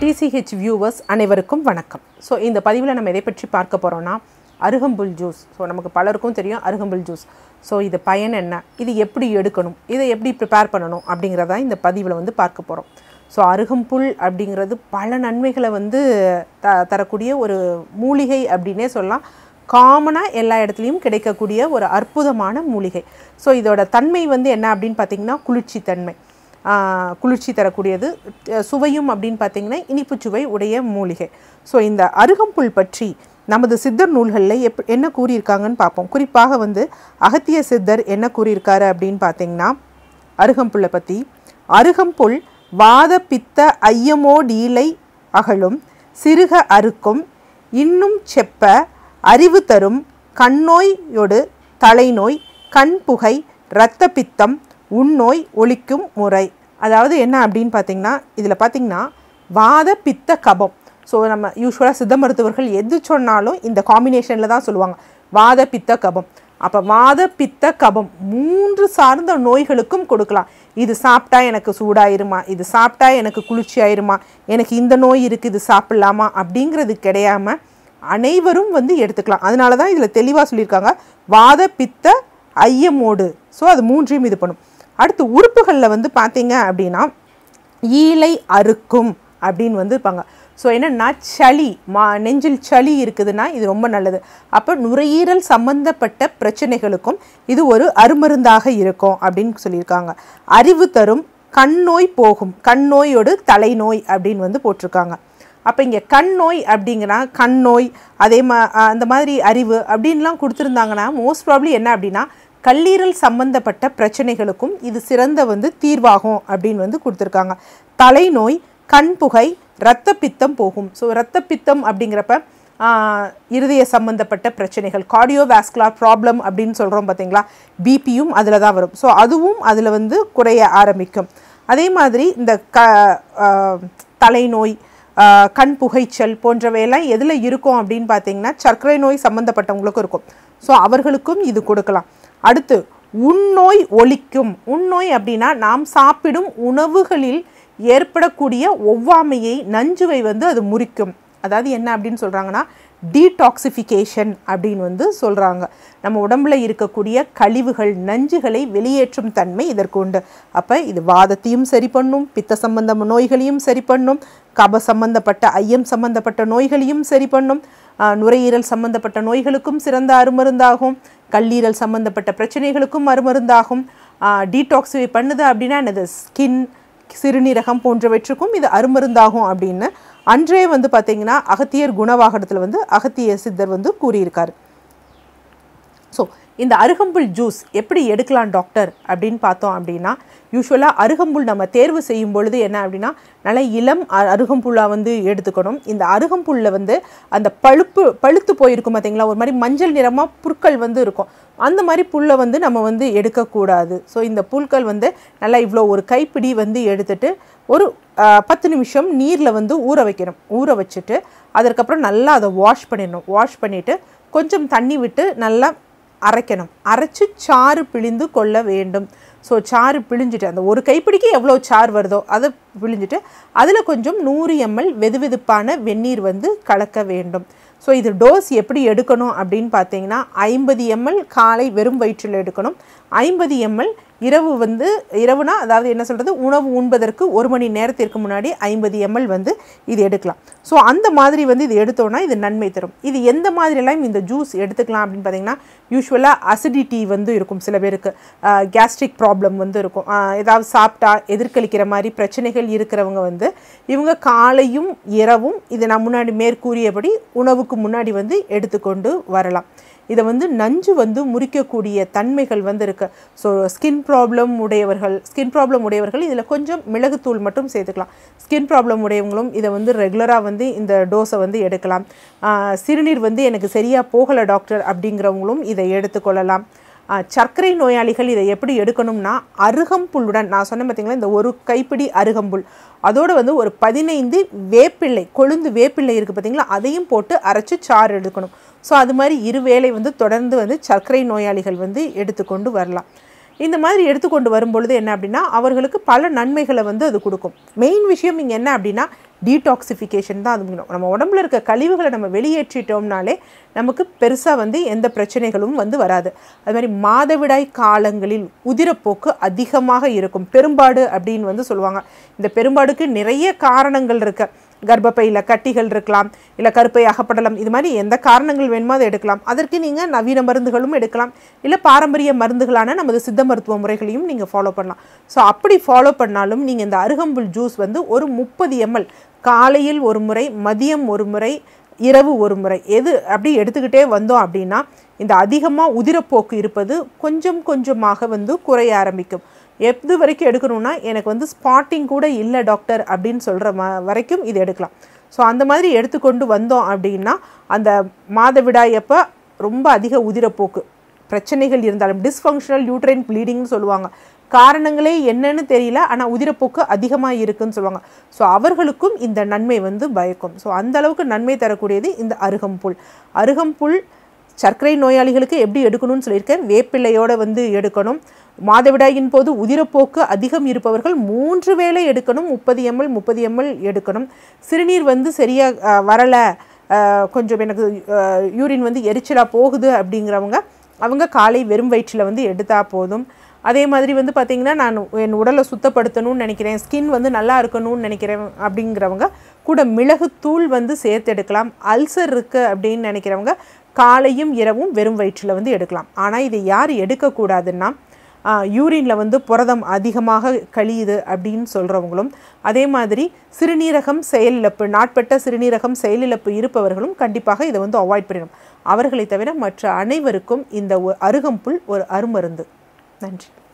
DCH viewers அனைவருக்கும் வணக்கம் so இந்த பதிவில் நம்ம எதை பற்றி பார்க்க போகிறோம்னா அருகம்புல் ஜூஸ் ஸோ நமக்கு பலருக்கும் தெரியும் அருகம்புல் ஜூஸ் ஸோ இது பயன் என்ன இது எப்படி எடுக்கணும் இதை எப்படி ப்ரிப்பேர் பண்ணணும் அப்படிங்கிறத இந்த பதிவில் வந்து பார்க்க போகிறோம் ஸோ அருகம்புல் அப்படிங்கிறது பல நன்மைகளை வந்து த தரக்கூடிய ஒரு மூலிகை அப்படின்னே சொல்லலாம் காமனாக எல்லா இடத்துலையும் கிடைக்கக்கூடிய ஒரு அற்புதமான மூலிகை ஸோ இதோட தன்மை வந்து என்ன அப்படின்னு பார்த்தீங்கன்னா குளிர்ச்சி தன்மை ஆஹ் குளிர்ச்சி தரக்கூடியது அஹ் சுவையும் அப்படின்னு பார்த்தீங்கன்னா இனிப்பு சுவை உடைய மூலிகை ஸோ இந்த அருகம்புல் பற்றி நமது சித்தர் நூல்களில் எப் என்ன கூறியிருக்காங்கன்னு பார்ப்போம் குறிப்பாக வந்து அகத்திய சித்தர் என்ன கூறியிருக்காரு அப்படின்னு பார்த்தீங்கன்னா அருகம்புல்லை பற்றி அருகம்புல் வாத பித்த ஐயமோடீலை அகலும் சிறுக அறுக்கும் இன்னும் செப்ப அறிவு தரும் கண்ணோயொடு தலைநோய் கண்புகை இரத்த பித்தம் உண்ணோய் ஒழிக்கும் முறை அதாவது என்ன அப்படின்னு பார்த்தீங்கன்னா இதில் பார்த்தீங்கன்னா வாத பித்த கபம் ஸோ நம்ம யூஸ்வலாக சித்த மருத்துவர்கள் எது சொன்னாலும் இந்த காம்பினேஷனில் தான் சொல்லுவாங்க வாத பித்த கபம் அப்போ வாத பித்த கபம் மூன்று சார்ந்த நோய்களுக்கும் கொடுக்கலாம் இது சாப்பிட்டா எனக்கு சூடாயிருமா இது சாப்பிட்டா எனக்கு குளிர்ச்சி ஆயிருமா எனக்கு இந்த நோய் இருக்குது இது சாப்பிட்லாமா அப்படிங்கிறது கிடையாம அனைவரும் வந்து எடுத்துக்கலாம் அதனால தான் இதில் தெளிவாக சொல்லியிருக்காங்க வாத பித்த ஐயமோடு ஸோ அது மூன்றையும் இது பண்ணும் அடுத்து உறுப்புகளில் வந்து பார்த்தீங்க அப்படின்னா ஈலை அறுக்கும் அப்படின்னு வந்து இருப்பாங்க ஸோ என்னென்னா சளி மா நெஞ்சில் சளி இருக்குதுன்னா இது ரொம்ப நல்லது அப்போ நுரையீரல் சம்பந்தப்பட்ட பிரச்சனைகளுக்கும் இது ஒரு அருமருந்தாக இருக்கும் அப்படின்னு சொல்லியிருக்காங்க அறிவு தரும் கண் நோய் போகும் கண் நோயோடு தலைநோய் அப்படின்னு வந்து போட்டிருக்காங்க அப்போ இங்கே கண் நோய் அப்படிங்கன்னா கண் நோய் அதே மா அந்த மாதிரி அறிவு அப்படின்லாம் கொடுத்துருந்தாங்கன்னா மோஸ்ட் ப்ராப்ளி என்ன அப்படின்னா கல்லீரல் சம்பந்தப்பட்ட பிரச்சனைகளுக்கும் இது சிறந்த வந்து தீர்வாகும் அப்படின்னு வந்து கொடுத்துருக்காங்க தலைநோய் கண் புகை இரத்த பித்தம் போகும் ஸோ இரத்த பித்தம் அப்படிங்கிறப்ப ஆஹ், இருதய சம்பந்தப்பட்ட பிரச்சனைகள் கார்டியோவாஸ்குலார் ப்ராப்ளம் அப்படின்னு சொல்கிறோம் பார்த்தீங்களா பிபியும் அதில் தான் வரும் ஸோ அதுவும் அதில் வந்து குறைய ஆரம்பிக்கும் அதே மாதிரி இந்த க ஆஹ், தலைநோய் ஆஹ், கண் புகைச்சல் போன்றவையெல்லாம் எதில் இருக்கும் அப்படின்னு பார்த்தீங்கன்னா சர்க்கரை நோய் சம்மந்தப்பட்டவங்களுக்கும் இருக்கும் ஸோ அவர்களுக்கும் இது கொடுக்கலாம் அடுத்து உண்ணோய் ஒழிக்கும் உண்ணோய் அப்படின்னா நாம் சாப்பிடும் உணவுகளில் ஏற்படக்கூடிய ஒவ்வாமையை நஞ்சுவை வந்து அது முறிக்கும் அதாவது என்ன அப்படின்னு சொல்கிறாங்கன்னா டீடாக்சிஃபிகேஷன் அப்படின்னு வந்து சொல்கிறாங்க நம்ம உடம்புல இருக்கக்கூடிய கழிவுகள் நஞ்சுகளை வெளியேற்றும் தன்மை இதற்கு உண்டு அப்போ இது வாதத்தையும் சரி பண்ணும் பித்த சம்பந்த நோய்களையும் சரி பண்ணும் கப சம்பந்தப்பட்ட ஐயம் சம்பந்தப்பட்ட நோய்களையும் சரி பண்ணும் ஆஹ், நுரையீரல் சம்பந்தப்பட்ட நோய்களுக்கும் சிறந்த அருமருந்தாகும் கல்லீரல் சம்பந்தப்பட்ட பிரச்சனைகளுக்கும் அருமருந்தாகும் டீடாக்சிஃபை பண்ணுது அப்படின்னா என்னது ஸ்கின் சிறுநீரகம் போன்றவற்றுக்கும் இது அருமருந்தாகும் அப்படின்னு அன்றே வந்து பார்த்தீங்கன்னா அகத்தியர் குணவாகனத்தில் வந்து அகத்திய சித்தர் வந்து கூறியிருக்காரு ஸோ இந்த அருகம்புல் ஜூஸ் எப்படி எடுக்கலாம் டாக்டர் அப்படின்னு பார்த்தோம் அப்படின்னா யூஸ்வலாக அருகம்புல் நம்ம தேர்வு செய்யும் பொழுது என்ன அப்படின்னா நல்ல இளம் அ- அருகம்புல்லாக வந்து எடுத்துக்கணும் இந்த அருகம்புல்ல வந்து அந்த பழுப்பு பழுத்து போயிருக்கும் பார்த்தீங்களா ஒரு மாதிரி மஞ்சள் நிறமாக புற்கள் வந்து இருக்கும் அந்த மாதிரி புல்லை வந்து நம்ம வந்து எடுக்கக்கூடாது ஸோ இந்த புல்கள் வந்து நல்லா இவ்வளோ ஒரு கைப்பிடி வந்து எடுத்துட்டு ஒரு ஆஹ், பத்து நிமிஷம் நீரில் வந்து ஊற வைக்கணும் ஊற வச்சுட்டு அதற்கப்புறம் நல்லா அதை வாஷ் பண்ணிடணும் வாஷ் பண்ணிவிட்டு கொஞ்சம் தண்ணி விட்டு நல்லா அரைக்கணும் அரைச்சு சாறு பிழிந்து கொள்ள வேண்டும் ஸோ சாறு பிழிஞ்சிட்டு அந்த ஒரு கைப்பிடிக்கு எவ்வளோ சாறு வருதோ அதை பிழிஞ்சிட்டு அதில் கொஞ்சம் நூறு எம்எல் வெதுவெதுப்பான வெந்நீர் வந்து கலக்க வேண்டும் ஸோ இது டோஸ் எப்படி எடுக்கணும் அப்படின்னு பார்த்தீங்கன்னா ஐம்பது எம்எல் காலை வெறும் வயிற்றில் எடுக்கணும் ஐம்பது எம்எல் இரவு வந்து இரவுனா அதாவது என்ன சொல்கிறது உணவு உண்பதற்கு ஒரு மணி நேரத்திற்கு முன்னாடி ஐம்பது எம்எல் வந்து இது எடுக்கலாம் ஸோ அந்த மாதிரி வந்து இது எடுத்தோன்னா இது நன்மை தரும் இது எந்த மாதிரியெல்லாம் இந்த ஜூஸ் எடுத்துக்கலாம் அப்படின்னு பார்த்தீங்கன்னா யூஸ்வலாக அசிடிட்டி வந்து இருக்கும் சில பேருக்கு கேஸ்ட்ரிக் ப்ராப்ளம் வந்து இருக்கும் ஆஹ் ஏதாவது சாப்பிட்டா எதிர்கலிக்கிற மாதிரி பிரச்சனைகள் இருக்கிறவங்க வந்து இவங்க காலையும் இரவும் இது நான் முன்னாடி மேற்கூறியபடி உணவுக்கு முன்னாடி வந்து எடுத்துக்கொண்டு வரலாம் இதை வந்து நஞ்சு வந்து முறிக்கக்கூடிய தன்மைகள் வந்து இருக்கு ஸோ ஸ்கின் ப்ராப்ளம் உடையவர்கள் ஸ்கின் ப்ராப்ளம் உடையவர்கள் இதில் கொஞ்சம் மிளகுத்தூள் மட்டும் சேர்த்துக்கலாம் ஸ்கின் ப்ராப்ளம் உடையவங்களும் இதை வந்து ரெகுலராக வந்து இந்த டோஸை வந்து எடுக்கலாம் ஆஹ் சிறுநீர் வந்து எனக்கு சரியாக போகலை டாக்டர் அப்படிங்கிறவங்களும் இதை எடுத்துக்கொள்ளலாம் ஆஹ் சர்க்கரை நோயாளிகள் இதை எப்படி எடுக்கணும்னா அருகம்புல்லுடன் நான் சொன்னேன் பார்த்தீங்களா இந்த ஒரு கைப்பிடி அருகம்புல் அதோட வந்து ஒரு பதினைந்து வேப்பிள்ளை கொழுந்து வேப்பிள்ளை இருக்குது பார்த்தீங்களா அதையும் போட்டு அரைச்சு சாறு எடுக்கணும் ஸோ அது மாதிரி இரு வேளை வந்து தொடர்ந்து வந்து சர்க்கரை நோயாளிகள் வந்து எடுத்துக்கொண்டு வரலாம் இந்த மாதிரி எடுத்துக்கொண்டு வரும்பொழுது என்ன அப்படின்னா அவர்களுக்கு பல நன்மைகளை வந்து அது கொடுக்கும் மெயின் விஷயம் இங்கே என்ன அப்படின்னா டீடாக்சிஃபிகேஷன் தான் அது முக்கியம். நம்ம உடம்புல இருக்க கழிவுகளை நம்ம வெளியேற்றிட்டோம்னாலே நமக்கு பெருசாக வந்து எந்த பிரச்சனைகளும் வந்து வராது அது மாதிரி மாதவிடாய் காலங்களில் உதிரப்போக்கு அதிகமாக இருக்கும் பெரும்பாடு அப்படின்னு வந்து சொல்லுவாங்க இந்த பெரும்பாடுக்கு நிறைய காரணங்கள் இருக்கு கர்ப்பப்பையில் கட்டிகள் இருக்கலாம் இல்லை கருப்பை அகப்படலாம் இது மாதிரி எந்த காரணங்கள் வேணுமோ அதை எடுக்கலாம் அதற்கு நீங்கள் நவீன மருந்துகளும் எடுக்கலாம் இல்லை பாரம்பரிய மருந்துகளான நமது சித்த மருத்துவ முறைகளையும் நீங்கள் ஃபாலோ பண்ணலாம் ஸோ அப்படி ஃபாலோ பண்ணாலும் நீங்கள் இந்த அருகம்புல் ஜூஸ் வந்து ஒரு முப்பது எம்எல் காலையில் ஒரு முறை மதியம் ஒரு முறை இரவு ஒரு முறை எது அப்படி எடுத்துக்கிட்டே வந்தோம் அப்படின்னா இந்த அதிகமாக உதிரப்போக்கு இருப்பது கொஞ்சம் கொஞ்சமாக வந்து குறைய ஆரம்பிக்கும் எது வரைக்கும் எடுக்கணும்னா எனக்கு வந்து ஸ்பாட்டிங் கூட இல்லை டாக்டர் அப்படின்னு சொல்கிற ம வரைக்கும் இது எடுக்கலாம் ஸோ அந்த மாதிரி எடுத்துக்கொண்டு வந்தோம் அப்படின்னா அந்த மாதவிடாயப்போ ரொம்ப அதிக உதிரப்போக்கு பிரச்சனைகள் இருந்தாலும் டிஸ்ஃபங்க்ஷனல் யூட்ரைன் ப்ளீடிங்னு சொல்லுவாங்க காரணங்களே என்னன்னு தெரியல ஆனால் உதிரப்போக்கு அதிகமாக இருக்குன்னு சொல்லுவாங்க ஸோ அவர்களுக்கும் இந்த நன்மை வந்து பயக்கும் ஸோ அந்த அளவுக்கு நன்மை தரக்கூடியது இந்த அருகம்புல் அருகம்புல் சர்க்கரை நோயாளிகளுக்கு எப்படி எடுக்கணும்னு சொல்லியிருக்கேன் வேப்பிலையோட வந்து எடுக்கணும் மாதவிடாயின் போது உதிரப்போக்கு அதிகம் இருப்பவர்கள் மூன்று வேளை எடுக்கணும் முப்பது எம்எல் முப்பது எம்எல் எடுக்கணும் சிறுநீர் வந்து சரியாக வரலை கொஞ்சம் எனக்கு யூரின் வந்து எரிச்சலாக போகுது அப்படிங்கிறவங்க அவங்க காலை வெறும் வயிற்றில் வந்து எடுத்தால் போதும் அதே மாதிரி வந்து பார்த்திங்கன்னா நான் என் உடலை சுத்தப்படுத்தணும்னு நினைக்கிறேன் ஸ்கின் வந்து நல்லா இருக்கணும்னு நினைக்கிறேன் அப்படிங்கிறவங்க கூட மிளகுத்தூள் வந்து சேர்த்து எடுக்கலாம் அல்சர் இருக்குது அப்படின்னு நினைக்கிறவங்க காலையும் இரவும் வெறும் வயிற்றில் வந்து எடுக்கலாம் ஆனால் இதை யார் எடுக்கக்கூடாதுன்னா யூரினில் வந்து புரதம் அதிகமாக கழியுது அப்படின்னு சொல்கிறவங்களும் அதே மாதிரி சிறுநீரகம் செயலிழப்பு நாட்பட்ட சிறுநீரகம் செயலிழப்பு இருப்பவர்களும் கண்டிப்பாக இதை வந்து அவாய்ட் பண்ணிடணும் அவர்களை தவிர மற்ற அனைவருக்கும் இந்த ஒ- அருகம்புல் ஒரு அருமருந்து நன்றி